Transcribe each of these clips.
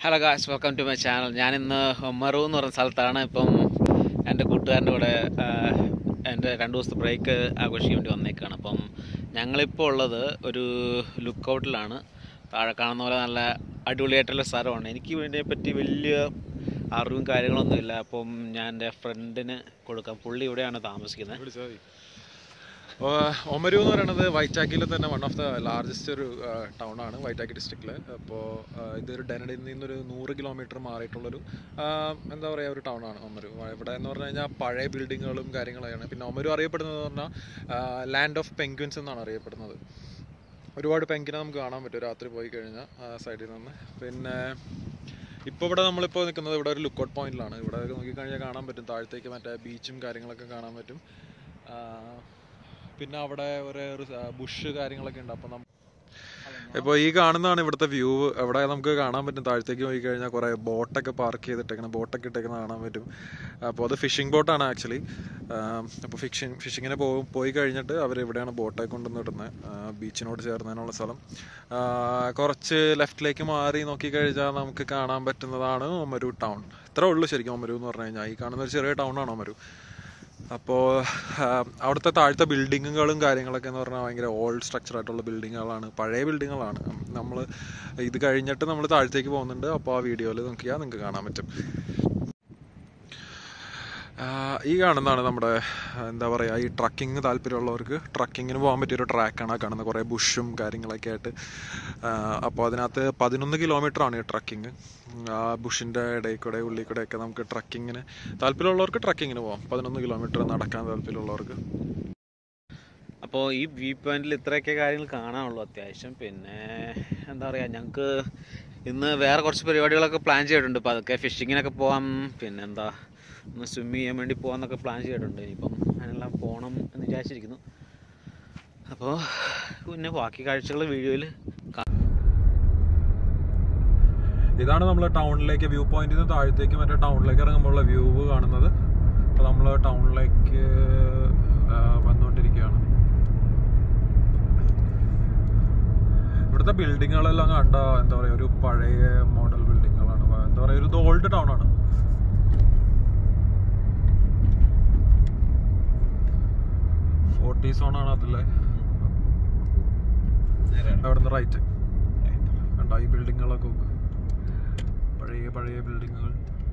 Hello guys welcome to my channel ഞാനിന്ന് മറു എന്ന് പറഞ്ഞ സ്ഥലത്താണ് ഇപ്പം എൻ്റെ കൂട്ടുകാരൻ്റെ കൂടെ ആ, എൻ്റെ രണ്ട് ദിവസത്തെ ബ്രേക്ക് ആഘോഷിക്കാൻ വേണ്ടി വന്നേക്കാണ് അപ്പം ഞങ്ങളിപ്പോൾ ഉള്ളത് ഒരു ലുക്ക് ഔട്ടിലാണ് താഴെ കാണുന്ന പോലെ നല്ല അടിപൊളിയായിട്ടുള്ള സ്ഥലമാണ് എനിക്ക് ഇതിനെ പറ്റി വലിയ അറിവും കാര്യങ്ങളൊന്നുമില്ല അപ്പം ഞാൻ എൻ്റെ ഫ്രണ്ടിന് കൊടുക്കാം പുള്ളി ഇവിടെയാണ് താമസിക്കുന്നത് ഒമരു എന്ന് പറയുന്നത് വൈറ്റാക്കിയിൽ തന്നെ വൺ ഓഫ് ദ ലാർജസ്റ്റ് ഒരു ടൗൺ ആണ് വൈറ്റാക്കി ഡിസ്ട്രിക്റ്റിൽ അപ്പോൾ ഇതൊരു ഡെനഡിൽ നിന്നൊരു നൂറ് കിലോമീറ്റർ മാറിയിട്ടുള്ളൊരു ആ, എന്താ പറയുക ഒരു ടൗൺ ആണ് ഒമരു ഇവിടെ എന്ന് പറഞ്ഞു കഴിഞ്ഞാൽ പഴയ ബിൽഡിങ്ങുകളും കാര്യങ്ങളാണ് പിന്നെ ഒമരു അറിയപ്പെടുന്നത് പറഞ്ഞാൽ ലാൻഡ് ഓഫ് പെൻഗ്വിൻസ് എന്നാണ് അറിയപ്പെടുന്നത് ഒരുപാട് പെൻഗ്വിനെ നമുക്ക് കാണാൻ പറ്റും രാത്രി പോയി കഴിഞ്ഞാൽ ആ സൈഡിൽ നിന്ന് പിന്നെ ഇപ്പോൾ ഇവിടെ നമ്മളിപ്പോൾ നിൽക്കുന്നത് ഇവിടെ ഒരു ലുക്കൗട്ട് പോയിന്റിലാണ് ഇവിടെ നോക്കിക്കഴിഞ്ഞാൽ കാണാൻ പറ്റും താഴത്തേക്ക് മറ്റേ ബീച്ചും കാര്യങ്ങളൊക്കെ കാണാൻ പറ്റും ആ, പിന്നെ അവിടെ ഒരു ബുഷ് കാര്യങ്ങളൊക്കെ ഉണ്ട് അപ്പോൾ ഇപ്പോൾ ഈ കാണുന്നതാണ് ഇവിടുത്തെ വ്യൂ ഇവിടെ നമുക്ക് കാണാൻ പറ്റും താഴത്തേക്ക് പോയി കഴിഞ്ഞാൽ കുറേ ബോട്ടൊക്കെ പാർക്ക് ചെയ്തിട്ടേക്കണം ബോട്ടൊക്കെ ഇട്ടേക്കുന്നത് കാണാൻ പറ്റും അപ്പോൾ അത് ഫിഷിംഗ് ബോട്ടാണ് ആക്ച്വലി അപ്പോൾ ഫിഷിംഗ് ഫിഷിങ്ങിന് പോ പോയി കഴിഞ്ഞിട്ട് അവർ ഇവിടെയാണ് ബോട്ടൊക്കെ കൊണ്ടുവന്ന് ഇടുന്നത് ബീച്ചിനോട് ചേർന്നതിനുള്ള സ്ഥലം ആ, കുറച്ച് ലെഫ്റ്റിലേക്ക് മാറി നോക്കിക്കഴിഞ്ഞാൽ നമുക്ക് കാണാൻ പറ്റുന്നതാണ് ഒമരു ടൗൺ ഇത്രേ ഉള്ളൂ ശരിക്കും ഒമരു എന്ന് പറഞ്ഞു കഴിഞ്ഞാൽ ഈ കാണുന്ന ഒരു ചെറിയ ടൗൺ ആണ് ഒമരു അപ്പോൾ അവിടുത്തെ താഴത്തെ ബിൽഡിങ്ങുകളും കാര്യങ്ങളൊക്കെ എന്ന് പറഞ്ഞാൽ ഭയങ്കര ഓൾഡ് സ്ട്രക്ചർ ആയിട്ടുള്ള ബിൽഡിങ്ങുകളാണ് പഴയ ബിൽഡിങ്ങുകളാണ് നമ്മൾ ഇത് കഴിഞ്ഞിട്ട് നമ്മൾ താഴത്തേക്ക് പോകുന്നുണ്ട് അപ്പോൾ ആ വീഡിയോയിൽ നോക്കിയാൽ നിങ്ങൾക്ക് കാണാൻ പറ്റും ആ, ഈ കാണുന്നതാണ് നമ്മുടെ എന്താ പറയുക ഈ ട്രക്കിങ് താല്പര്യമുള്ളവർക്ക് ട്രക്കിങ്ങിന് പോകാൻ പറ്റിയൊരു ട്രാക്കാണ് ആ കാണുന്ന കുറേ ബുഷും കാര്യങ്ങളൊക്കെ ആയിട്ട് അപ്പോൾ അതിനകത്ത് പതിനൊന്ന് കിലോമീറ്റർ ആണ് ഈ ട്രക്കിങ് ആ ബുഷിൻ്റെ ഇടയിൽ കൂടെ ഉള്ളിൽ കൂടെ ഒക്കെ നമുക്ക് ട്രക്കിങ്ങിന് താല്പര്യമുള്ളവർക്ക് ട്രക്കിങ്ങിന് പോകാം പതിനൊന്ന് കിലോമീറ്റർ നടക്കാൻ താല്പര്യമുള്ളവർക്ക് അപ്പോൾ ഈ വ്യൂ പോയിന്റിൽ ഇത്രയൊക്കെ കാര്യങ്ങൾ കാണാനുള്ളൂ അത്യാവശ്യം പിന്നെ എന്താ പറയുക ഞങ്ങൾക്ക് ഇന്ന് വേറെ കുറച്ച് പരിപാടികളൊക്കെ പ്ലാൻ ചെയ്തിട്ടുണ്ട് അപ്പോൾ അതൊക്കെ ഫിഷിങ്ങിനൊക്കെ പോകാം പിന്നെ എന്താ ഒന്ന് സ്വിമ്മ് ചെയ്യാൻ വേണ്ടി പോകാമെന്നൊക്കെ പ്ലാൻ ചെയ്തിട്ടുണ്ട് ഇനിയിപ്പം അതിനെല്ലാം പോകണം എന്ന് വിചാരിച്ചിരിക്കുന്നു അപ്പോൾ പിന്നെ ബാക്കി കാഴ്ചകൾ വീഡിയോയിൽ ഇതാണ് നമ്മൾ ടൗണിലേക്ക് വ്യൂ പോയിന്റിൽ നിന്ന് താഴത്തേക്ക് മറ്റേ ടൗണിലേക്ക് ഇറങ്ങുമ്പോഴുള്ള വ്യൂ കാണുന്നത് അപ്പോൾ നമ്മൾ ടൗണിലേക്ക് ആ, വന്നുകൊണ്ടിരിക്കുകയാണ് ഇവിടുത്തെ ബിൽഡിങ്ങുകളെല്ലാം കണ്ട എന്താ പറയുക ഒരു പഴയ മോഡൽ ബിൽഡിങ്ങുകളാണ് എന്താ പറയുക ഒരു ഓൾഡ് ടൗൺ ആണ് ഫോർട്ടി സോൺ ആണ് അതിലെ അവിടെ നിന്ന് റൈറ്റ് കണ്ടോ ഈ ബിൽഡിങ്ങുകളൊക്കെ നോക്ക്. പഴയ പഴയ ബിൽഡിങ്ങുകൾ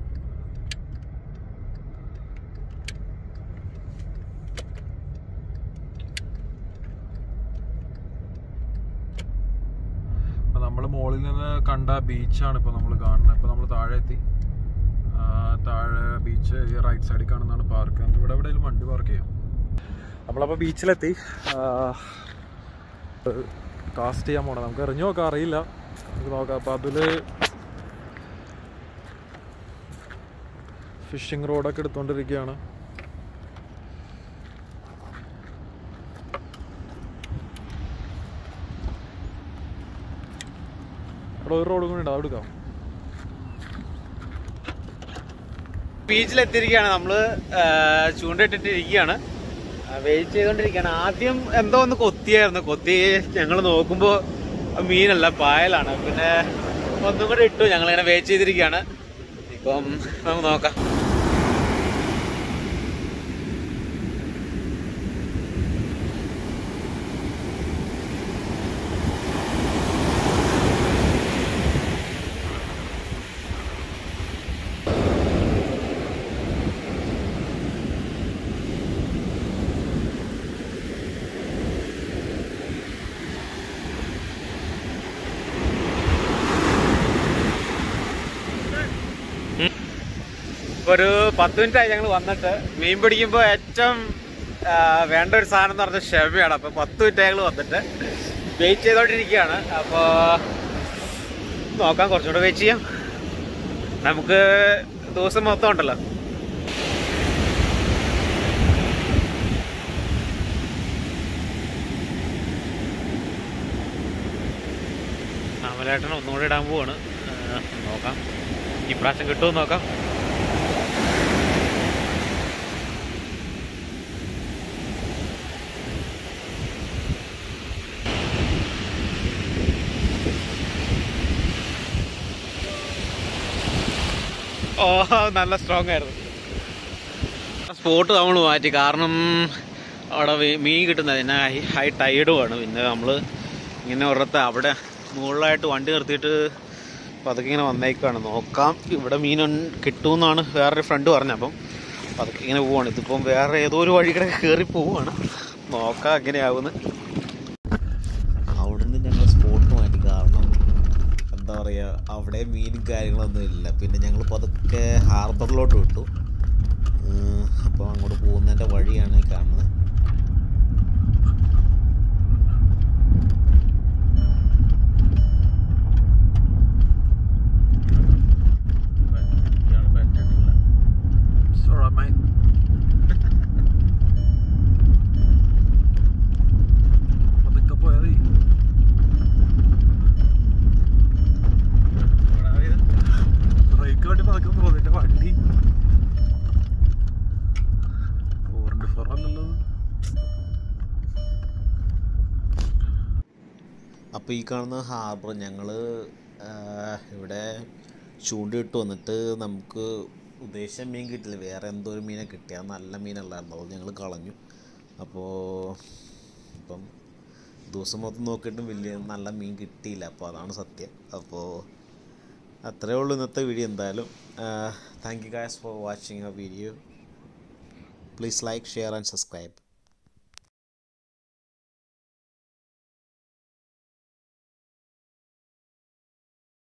നമ്മൾ മുകളിൽ നിന്ന് കണ്ട ബീച്ചാണ് ഇപ്പോൾ നമ്മൾ കാണുന്നത് ഇപ്പോൾ നമ്മൾ താഴെ എത്തി ആ, താഴെ ബീച്ച് ഈ റൈറ്റ് സൈഡിൽ കാണുന്നതാണ് പാർക്ക് നമുക്ക് ഇവിടെ എവിടെയെങ്കിലും വണ്ടി പാർക്ക് ചെയ്യാം നമ്മളപ്പോൾ ബീച്ചിലെത്തി കാസ്റ്റ് ചെയ്യാൻ പോണം നമുക്ക് എറിഞ്ഞു നോക്കാം അറിയില്ല നമുക്ക് നോക്കാം അപ്പോൾ അതിൽ ഫിഷിംഗ് റോഡൊക്കെ എടുത്തുകൊണ്ടിരിക്കുകയാണ് അവിടെ ഒരു റോഡ് കൂടി ഉണ്ട് അത് എടുക്കാം ബീച്ചിലെത്തിയിരിക്കുകയാണ് നമ്മൾ ചൂണ്ടയിട്ടിട്ടിരിക്കുകയാണ് വെയിറ്റ് ചെയ്തുകൊണ്ടിരിക്കുകയാണ് ആദ്യം എന്തോ ഒന്ന് കൊത്തിയായിരുന്നു കൊത്തി ഞങ്ങൾ നോക്കുമ്പോൾ മീനല്ല പായലാണ് പിന്നെ ഒന്നും കൂടെ ഇട്ടു ഞങ്ങളിങ്ങനെ വെയിറ്റ് ചെയ്തിരിക്കുകയാണ് ഇപ്പം നമുക്ക് നോക്കാം ഇപ്പൊ ഒരു പത്ത് മിനിറ്റ് ആയി ഞങ്ങൾ വന്നിട്ട് മീൻ പിടിക്കുമ്പോൾ ഏറ്റവും ആ, വേണ്ട ഒരു സാധനം എന്ന് പറഞ്ഞാൽ ക്ഷമയാണ് അപ്പൊ പത്ത് മിനിറ്റ് ഞങ്ങൾ വന്നിട്ട് വെയിറ്റ് ചെയ്തോണ്ടിരിക്കുകയാണ് അപ്പോ നോക്കാം കുറച്ചുകൂടെ വെയിറ്റ് ചെയ്യാം നമുക്ക് ദിവസം മൊത്തം ഉണ്ടല്ലോ അമലേട്ടൻ ഒന്നുകൂടി ഇടാൻ പോവാണ് ആ, നോക്കാം ഇപ്രാവശ്യം കിട്ടുമെന്ന് നോക്കാം ഓ നല്ല സ്ട്രോങ് ആയിരുന്നു സ്പോട്ട് നമ്മൾ മാറ്റി കാരണം അവിടെ വി- മീൻ കിട്ടുന്നത് പിന്നെ ഹൈ ഹൈ ടൈഡുമാണ് പിന്നെ നമ്മൾ ഇങ്ങനെ ഒരിടത്ത് അവിടെ മുകളിലായിട്ട് വണ്ടി നിർത്തിയിട്ട് അപ്പോൾ അതൊക്കെ ഇങ്ങനെ വന്നേക്കാണ് നോക്കാം ഇവിടെ മീൻ കിട്ടുമെന്നാണ് വേറൊരു ഫ്രണ്ട് പറഞ്ഞത് അപ്പം അതൊക്കെ ഇങ്ങനെ പോവാണ് ഇതിപ്പം വേറെ ഏതോ ഒരു വഴി കൂടെ കയറി പോവാണ് നോക്കാം എങ്ങനെയാവുന്നത് അവിടുന്ന് ഞങ്ങൾ സ്പോട്ട് മാറ്റി കാരണം എന്താ പറയുക അവിടെ മീനും കാര്യങ്ങളൊന്നും ഇല്ല പിന്നെ ഞങ്ങൾ പതുക്കെ ഹാർബറിലോട്ട് വിട്ടു അപ്പോൾ അങ്ങോട്ട് പോകുന്നതിൻ്റെ വഴിയാണ് ഈ കാണുന്നത് Sorry, mate. പതുക്കെ പോയാ മതി. ബ്രേക്ക് വേണ്ടി പതുക്കെ പോകുന്നില്ല വണ്ടി ഫോർ ഇൻറ്റു ഫോർ അല്ലല്ലോ അപ്പോൾ ഈ കാണുന്ന ഹാർബർ ഞങ്ങൾ ഇവിടെ ചൂണ്ടിട്ട് വന്നിട്ട് നമുക്ക് ഉദ്ദേശിച്ച മീൻ കിട്ടില്ല വേറെ എന്തോ ഒരു മീനെ കിട്ടിയ നല്ല മീനല്ലായിരുന്നു അത് ഞങ്ങൾ കളഞ്ഞു അപ്പോൾ ഇപ്പം ദിവസം മൊത്തം നോക്കിയിട്ടും വലിയ നല്ല മീൻ കിട്ടിയില്ല അപ്പോൾ അതാണ് സത്യം അപ്പോൾ അത്രേ ഉള്ളൂ ഇന്നത്തെ വീഡിയോ എന്തായാലും thank you guys for watching a video please like share and subscribe